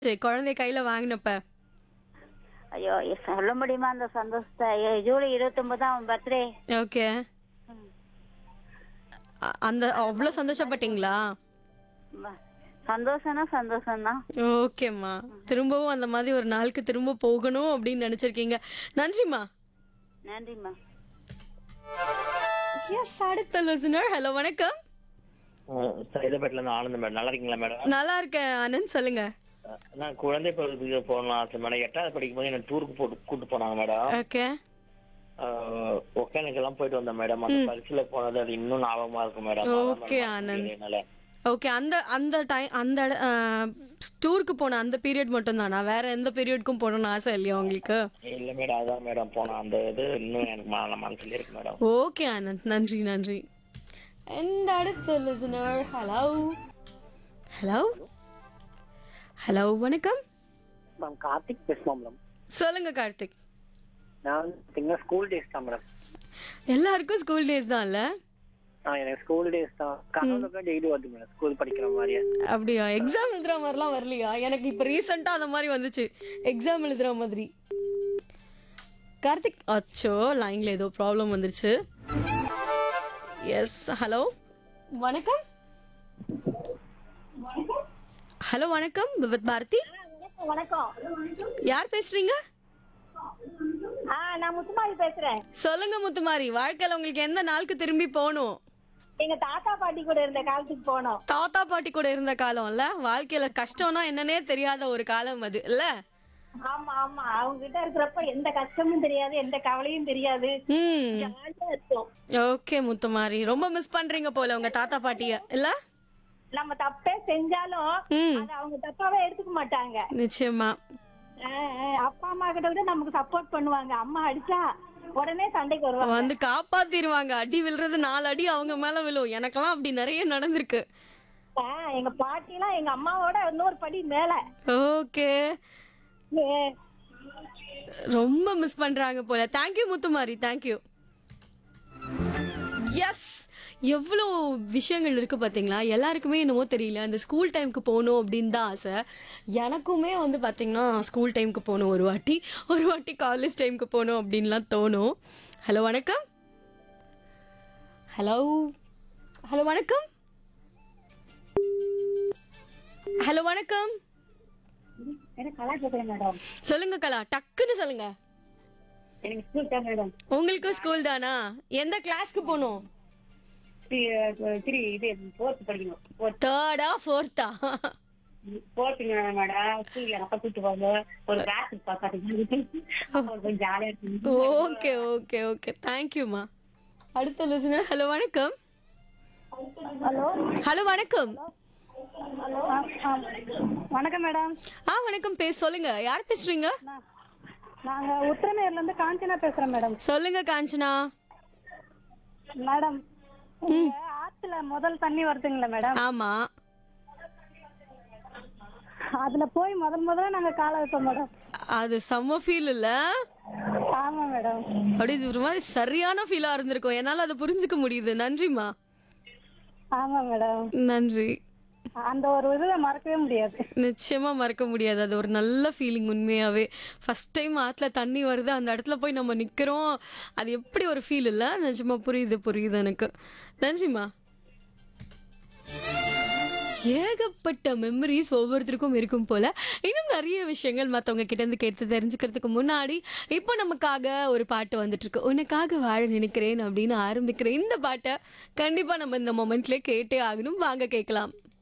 சரி, குழந்தைய கையில வாங்கினப்ப ஐயோ சொல்ல முடியுமா அந்த சந்தோஷத்தை ஐயோ, ஜூலை இருபத்தொன்பது தான் அவன் பர்த்டே ஓகே அந்த அவ்வளவு சந்தோஷப்பட்டீங்களா சந்தோஷம்னா சந்தோஷம் தான் ஓகேம்மா திரும்பவும் அந்த மாதிரி ஒரு நாளுக்கு திரும்ப போகணும் அப்படின்னு நினைச்சிருக்கீங்க நன்றிம்மா நன்றிம்மா எஸ் அடுத்த லிசனர் ஹலோ வணக்கம் சைதாபேட்ல இருந்து ஆனந்த் மேடம் நல்லா இருக்கீங்களா மேடம் நல்லா இருக்கேன் ஆனந்த் சொல்லுங்க நான் குழந்தை பருவத்துக்கு போகணும் ஆசை மேடம் எட்டாவது படிக்கும் போது என்ன டூருக்கு போட்டு கூட்டு போனாங்க மேடம் ஓகே ஒகேனக்கெல்லாம் போயிட்டு வந்தேன் மேடம் அந்த பரிசுல போனது அது இன்னும் ஞாபகமா இருக்கும் மேடம் Okay, ஆனந்த். ஓகே அந்த அந்த டைம் அந்த டூருக்கு போன அந்த பீரியட் மட்டும் தானா வேற எந்த பீரியட்க்கும் போகணும்னு ஆசை இல்லையா உங்களுக்கு இல்ல மேடம் அதான் மேடம் போன அந்த இது இன்னும் எனக்கு மன மனசுல இருக்கு மேடம் ஓகே ஆனந்த் நன்றி நன்றி அண்ட் அடுத்த லிசனர் ஹலோ ஹலோ ஹலோ வணக்கம் மேம் கார்த்திக் பேசுமா மேடம் சொல்லுங்க கார்த்திக் நான் பார்த்தீங்கன்னா ஸ்கூல் டேஸ் தான் மேடம் எல்லாருக்கும் ஸ்கூல் டேஸ் தான் இல்ல ஆ எனக்கு ஸ்கூல் டேஸ் தான் கனவுல டெய்லி வருது மேடம் ஸ்கூல் படிக்கிற மாதிரியே அப்படியா எக்ஸாம் எழுதுற மாதிரிலாம் வரலையா எனக்கு இப்போ ரீசெண்டாக அந்த மாதிரி வந்துச்சு எக்ஸாம் எழுதுற மாதிரி கார்த்திக் அச்சோ லைனில் ஏதோ ப்ராப்ளம் வந்துருச்சு எஸ் ஹலோ வணக்கம் ஹலோ வணக்கம் விவத் பாரதி வணக்கம் யார் பேசுறீங்க ஆ நான் முத்துமாரி பேசுறேன் சொல்லுங்க முத்துமாரி வாழ்க்கையில உங்களுக்கு எந்த நாளுக்கு திரும்பி போகணும் எங்க தாத்தா பாட்டி கூட இருந்த காலத்துக்கு போனோம் தாத்தா பாட்டி கூட இருந்த காலம் இல்ல வாழ்க்கையில கஷ்டம்னா என்னன்னே தெரியாத ஒரு காலம் அது இல்ல ஆமா ஆமா அவங்க கிட்ட இருக்கிறப்ப எந்த கஷ்டமும் தெரியாது எந்த கவலையும் தெரியாது ம் ஜாலியா இருக்கும் ஓகே முத்துமாரி ரொம்ப மிஸ் பண்றீங்க போல உங்க தாத்தா பாட்டிய இல்ல நம்ம தப்பே செஞ்சாலும் ம் அதை அவங்க தப்பாவே எடுத்துக்க மாட்டாங்க நிச்சயமா ஆஹ் ஆஹ் அப்பா அம்மா கிட்ட விட நமக்கு சப்போர்ட் பண்ணுவாங்க அம்மா அடிச்சா உடனே சண்டைக்கு வருவாங்க வந்து காப்பாத்திருவாங்க அடி விழுறது நாலு அடி அவங்க மேல விழும் எனக்கெல்லாம் அப்படி நிறைய நடந்திருக்கு ஆஹ் எங்க பாட்டி எல்லாம் எங்க அம்மாவோட இன்னொரு படி மேல ஓகே ஏ- ரொம்ப மிஸ் பண்றாங்க போல தேங்க்யூ முத்துமாரி தேங்க்யூ எஸ் எவ்வளோ விஷயங்கள் இருக்கு பாத்தீங்களா எல்லாருக்குமே என்னமோ தெரியல அந்த ஸ்கூல் டைம்க்கு போகணும் அப்படின்னு தான் ஆசை எனக்குமே வந்து பாத்தீங்கன்னா ஸ்கூல் டைம்க்கு போகணும் ஒரு வாட்டி ஒரு வாட்டி காலேஜ் டைம்க்கு போகணும் அப்படின்லாம் தோணும் ஹலோ வணக்கம் ஹலோ ஹலோ வணக்கம் ஹலோ வணக்கம் எனக்கு கலா கேட்குறேன் மேடம் சொல்லுங்க கலா டக்குன்னு சொல்லுங்க எனக்கு ஸ்கூல் தான் மேடம் உங்களுக்கும் ஸ்கூல் தானா எந்த கிளாஸ்க்கு போகணும் த்ரீ இது ஃபோர்த் படிக்கணும் தேர்டா ஃபோர்த்தா ஃபோர்த்துங்க மேடம் ஸ்கூல்ல அப்பா கூட்டு போங்க ஒரு கிளாஸ் பார்க்காதீங்க கொஞ்சம் ஜாலியா இருக்கும் ஓகே ஓகே ஓகே தேங்க்யூமா அடுத்த லிசனர் ஹலோ வணக்கம் ஹலோ ஹலோ வணக்கம் ஹலோ வணக்கம் மேடம் ஆ வணக்கம் பேச சொல்லுங்க யார் பேசுறீங்க நாங்க உத்திரமேர்ல இருந்து காஞ்சனா பேசுறோம் மேடம் சொல்லுங்க காஞ்சனா மேடம் உங்க ஆத்துல முதல் தண்ணி வருதுங்களா மேடம் ஆமா அதுல போய் முதல் முதல்ல நாங்க காலை வைப்போம் மேடம் அது செம்ம ஃபீல் இல்ல ஆமா மேடம் அப்படி இது ஒரு மாதிரி சரியான ஃபீலா இருந்திருக்கும் என்னால அதை புரிஞ்சுக்க முடியுது நன்றிம்மா ஆமா மேடம் நன்றி அந்த ஒரு இதுல மறக்கவே முடியாது நிச்சயமா மறக்க முடியாது அது ஒரு நல்ல ஃபீலிங் உண்மையாவே ஃபர்ஸ்ட் டைம் ஆத்துல தண்ணி வருது அந்த இடத்துல போய் நம்ம நிக்கிறோம் அது எப்படி ஒரு ஃபீல் இல்ல நிஜமா புரியுது புரியுது எனக்கு நன்றிம்மா ஏகப்பட்ட மெமரிஸ் ஒவ்வொருத்தருக்கும் இருக்கும் போல இன்னும் நிறைய விஷயங்கள் மற்றவங்க கிட்ட இருந்து கேட்டு தெரிஞ்சுக்கிறதுக்கு முன்னாடி இப்போ நமக்காக ஒரு பாட்டு வந்துட்டு இருக்கு உனக்காக வாழ நினைக்கிறேன் அப்படின்னு ஆரம்பிக்கிற இந்த பாட்டை கண்டிப்பா நம்ம இந்த மொமெண்ட்ல கேட்டே ஆகணும் வாங்க கேட்கலாம்